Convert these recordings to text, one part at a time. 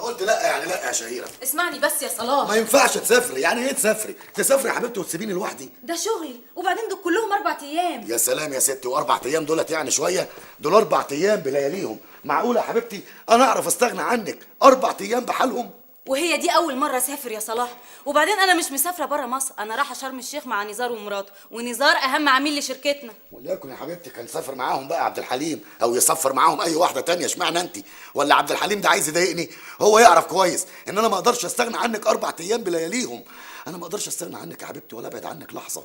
قلت لا يعني لا يا شهيره اسمعني بس يا صلاح ما ينفعش تسافري يعني ايه تسافري تسافري يا حبيبتي وتسيبيني لوحدي ده شغلي وبعدين دول كلهم اربع ايام يا سلام يا ستي واربع ايام دولت يعني شويه دول اربع ايام بلياليهم معقوله يا حبيبتي انا اعرف استغنى عنك اربع ايام بحالهم وهي دي اول مره اسافر يا صلاح وبعدين انا مش مسافره بره مصر انا رايحه شرم الشيخ مع نزار ومراته ونزار اهم عميل لشركتنا وليكن يا حبيبتي كان سافر معاهم بقى عبد الحليم او يسافر معاهم اي واحده تانية اشمعنى انت ولا عبد الحليم ده عايز يضايقني هو يعرف كويس ان انا ما اقدرش استغنى عنك اربع ايام بلياليهم انا ما اقدرش استغنى عنك يا حبيبتي ولا ابعد عنك لحظه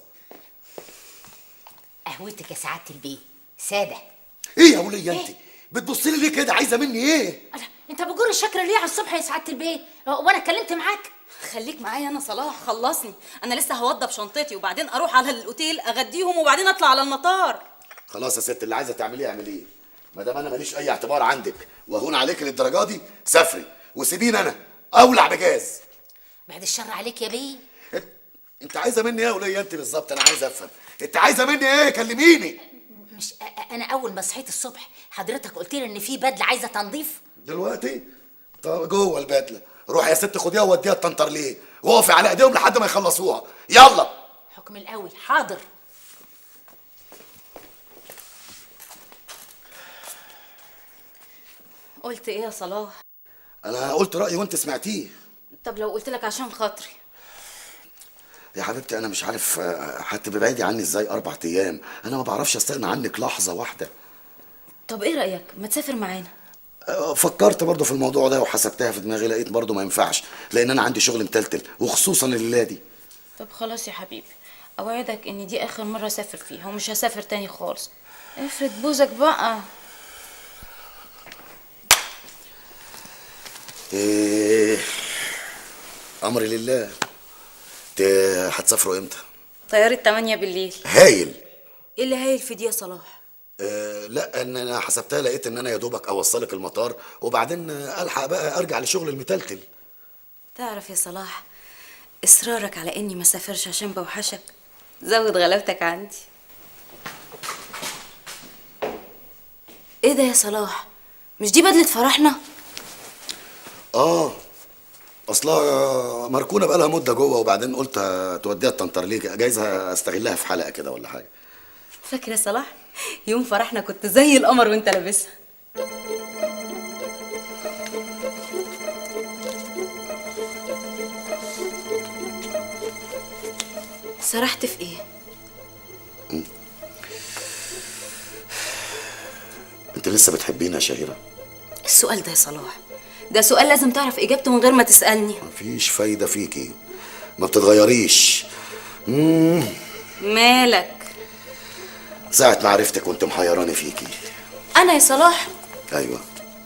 قهوتك يا سعاده البيه ساده ايه يا وليه انت بتبصي لي ليه كده عايزه مني ايه ألا، انت بجر الشكر ليه على الصبح يا سعاده البيه وانا اتكلمت معاك خليك معايا انا صلاح خلصني انا لسه هوضب شنطتي وبعدين اروح على الاوتيل اغديهم وبعدين اطلع على المطار خلاص يا ست اللي عايزه تعمليه اعمليه ما دام انا ماليش اي اعتبار عندك وهون عليك للدرجه دي سافري وسيبيني انا اولع بجاز بعد الشر عليك يا بيه انت- انت عايزه مني ايه يا وليه انت بالظبط انا عايز افهم انت عايزه مني ايه كلميني مش أ- أ- انا اول ما صحيت الصبح حضرتك قلت لي ان في بدله عايزه تنظيف دلوقتي طب جوه البدله روح يا ست خديها ووديها الطنطر ليه وقفي على ايديهم لحد ما يخلصوها يلا حكم القوي حاضر قلت ايه يا صلاح انا قلت رايي وانت سمعتيه طب لو قلت لك عشان خاطري يا حبيبتي انا مش عارف آه، هتبقى بعيدي عني ازاي اربع ايام انا ما بعرفش استغنى عنك لحظه واحده طب ايه رايك ما تسافر معانا آه، فكرت برضه في الموضوع ده وحسبتها في دماغي لقيت برضه ما ينفعش لان انا عندي شغل متلتل وخصوصا الليله دي طب خلاص يا حبيبي اوعدك ان دي اخر مره اسافر فيها ومش هسافر تاني خالص افرد بوزك بقى إيه امري لله ت- هتسافروا امتى طيارة 8 بالليل هايل ايه اللي هايل في دي يا صلاح آه لا ان انا حسبتها لقيت ان انا يا دوبك اوصلك المطار وبعدين آه، الحق بقى ارجع لشغل المتلتل تعرف يا صلاح اصرارك على اني ما اسافرش عشان بوحشك زود غلاوتك عندي ايه ده يا صلاح مش دي بدلة فرحنا اه اصلها مركونه بقى لها مده جوه وبعدين قلت توديها الطنطرليه جايز استغلها في حلقه كده ولا حاجه فاكر يا صلاح يوم فرحنا كنت زي القمر وانت لابسها سرحت في ايه انت لسه بتحبيني يا شهيره السؤال ده يا صلاح ده سؤال لازم تعرف اجابته من غير ما تسالني مفيش فايده فيكي ما بتتغيريش مم. مالك ساعه ما عرفتك كنت محيراني فيكي انا يا صلاح ايوه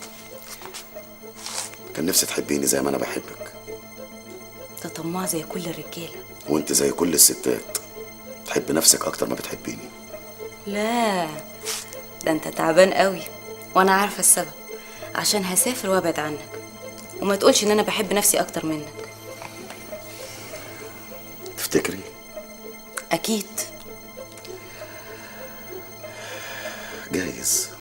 كان نفسي تحبيني زي ما انا بحبك ده طماع زي كل الرجاله وانت زي كل الستات تحب نفسك اكتر ما بتحبيني لا ده انت تعبان قوي وانا عارفه السبب عشان هسافر وابعد عنك وما تقولش ان انا بحب نفسي اكتر منك تفتكري اكيد جايز